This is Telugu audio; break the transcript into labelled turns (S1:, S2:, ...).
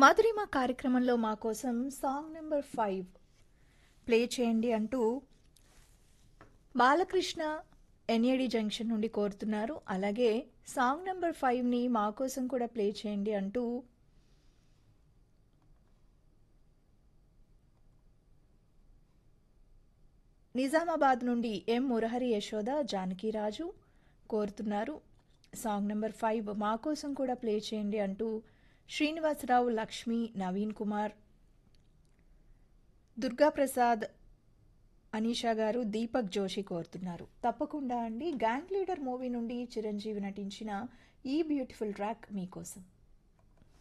S1: మధురిమ కార్యక్రమంలో మా కోసం సాంగ్ నెంబర్ ఫైవ్ ప్లే చేయండి అంటూ బాలకృష్ణ ఎన్ఏడి జంక్షన్ నుండి కోరుతున్నారు అలాగే సాంగ్ నెంబర్ ఫైవ్ని మా కోసం కూడా ప్లే చేయండి అంటూ నిజామాబాద్ నుండి ఎం మురహరి యశోద జానకిరాజు కోరుతున్నారు సాంగ్ నెంబర్ ఫైవ్ మా కోసం కూడా ప్లే చేయండి అంటూ శ్రీనివాసరావు లక్ష్మి నవీన్ కుమార్ దుర్గాప్రసాద్ అనీషా గారు దీపక్ జోషి కోరుతున్నారు తప్పకుండా అండి గ్యాంగ్ లీడర్ మూవీ నుండి చిరంజీవి నటించిన ఈ బ్యూటిఫుల్ ట్రాక్ మీకోసం